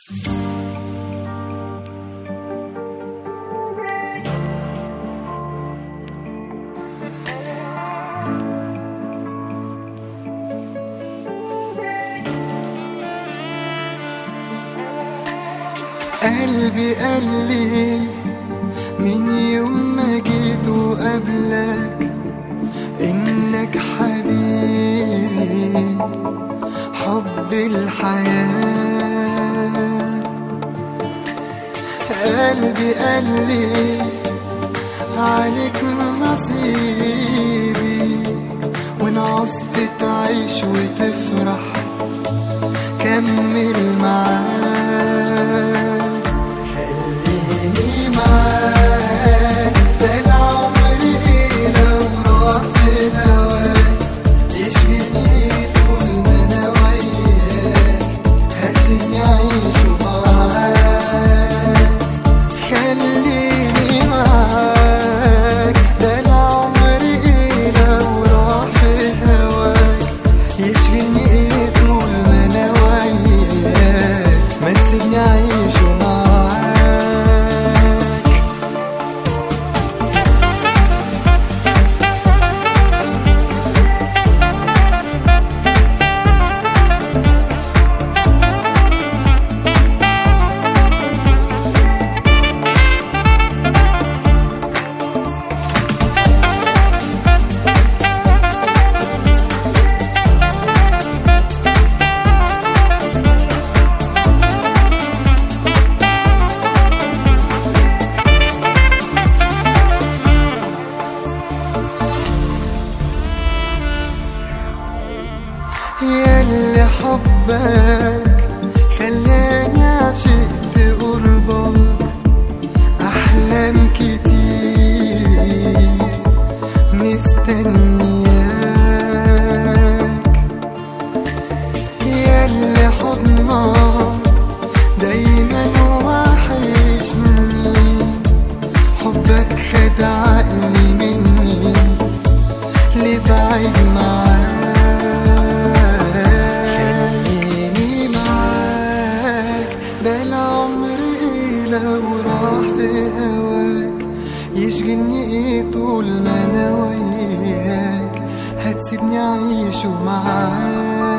قلبي قال لي من يوم ما جيت وقبلك انك حبيبي حب الحياة قلبي قال لي عليك نصيبي وان عوزت تعيش وتفرح كمل معاك خليني معاك ده العمر ايه لو راح في هواك يشغلني طول ما انا وياك هسيبني اعيش معاك خليني معاك ده العمر ايه لو راح في هواك يشغلني ايه طول ما انا وياك ما تسيبني اعيش معاك ياللي حبك خلاني عشقت قربك أحلام كتير مستنياك ياللي حضنك دايما وحشني حبك خد عقلي مني لبعيد معاك خليني معاك ده العمر ايه لو راح في هواك يشغلني ايه طول ما انا وياك هتسيبني اعيش معاك